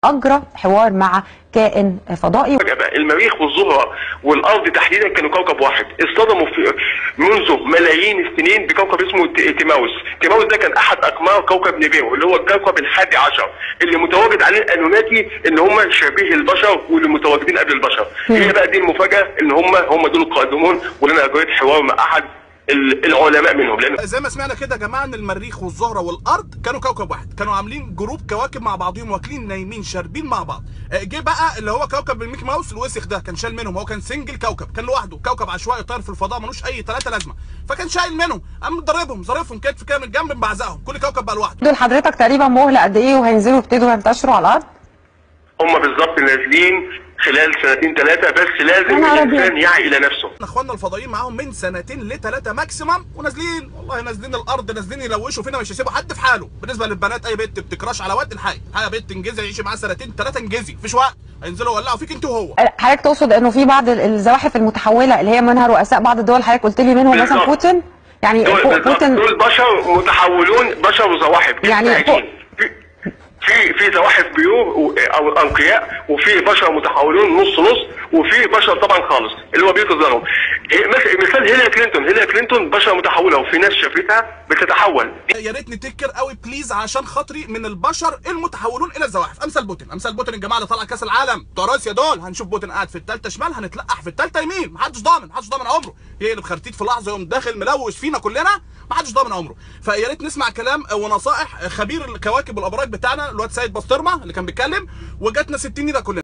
اجرى حوار مع كائن فضائي فجأة بقى المريخ والزهرة والأرض تحديدا كانوا كوكب واحد اصطدموا في منذ ملايين السنين بكوكب اسمه ت- تيماوس تيماوس ده كان أحد أقمار كوكب نيبيرو اللي هو الكوكب الحادي عشر اللي متواجد عليه الأنوناتي اللي هم شبيه البشر واللي متواجدين قبل البشر هي بقى دي المفاجأة إن هم هم دول القادمون ولنا أجريت حوار مع أحد ال- العلماء منهم لأن زي ما سمعنا كده يا جماعه ان المريخ والزهره والارض كانوا كوكب واحد كانوا عاملين جروب كواكب مع بعضهم واكلين نايمين شاربين مع بعض آه، جه بقى اللي هو كوكب الميكي ماوس الوسخ ده كان شايل منهم هو كان سنجل كوكب كان لوحده كوكب عشوائي طاير في الفضاء ملوش اي ثلاثه لازمه فكان شايل منهم قام ضاربهم ظارفهم كتف كده من الجنب مبعزقهم كل كوكب بقى لوحده دول حضرتك تقريبا مهله قد ايه وهينزلوا يبتدوا ينتشروا على الارض هم بالظبط نازلين خلال سنتين ثلاثة بس لازم يا نهار أبيض. الإنسان يعي إلى نفسه احنا اخواننا الفضائيين معاهم من سنتين لثلاثه ماكسيمم ونازلين والله نازلين الارض نازلين يلوشوا فينا مش هيسيبوا حد في حاله بالنسبه للبنات اي بنت بتكراش على واد الحقي الحقيقه بنت انجزي عيشي معاها سنتين ثلاثه انجزي مفيش وقت هينزلوا يولعوا فيك انت وهو حضرتك تقصد انه في بعض ال- الزواحف المتحوله اللي هي منها رؤساء بعض الدول حضرتك قلت لي منهم مثلا بالظبط. بوتين يعني دول بو- بالظبط. بوتين دول بشر متحولون بشر وزواحف يعني مستعجين. في في في زواحف بيور و- او انقياء وفي بشر متحولون نص نص وفي بشر طبعا خالص اللي هو بيتظاهروا إيه مثل مثال هيلاري كلينتون هيلاري كلينتون بشر متحوله وفي ناس شافتها بتتحول يا ريت نتكر قوي بليز عشان خاطري من البشر المتحولون الى الزواحف امثال بوتين امثال بوتين الجماعه اللي طالعه كاس العالم بتوع روسيا دول هنشوف بوتين قاعد في الثالثه شمال هنتلقح في الثالثه يمين محدش ضامن محدش ضامن عمره يقلب خرتيت في لحظه يقوم داخل ملوش فينا كلنا محدش ضامن عمره فيا ريت نسمع كلام ونصائح خبير الكواكب والابراج بتاعنا الواد سيد بسطرمه اللي كان بيتكلم وجاتنا 60 ده كلنا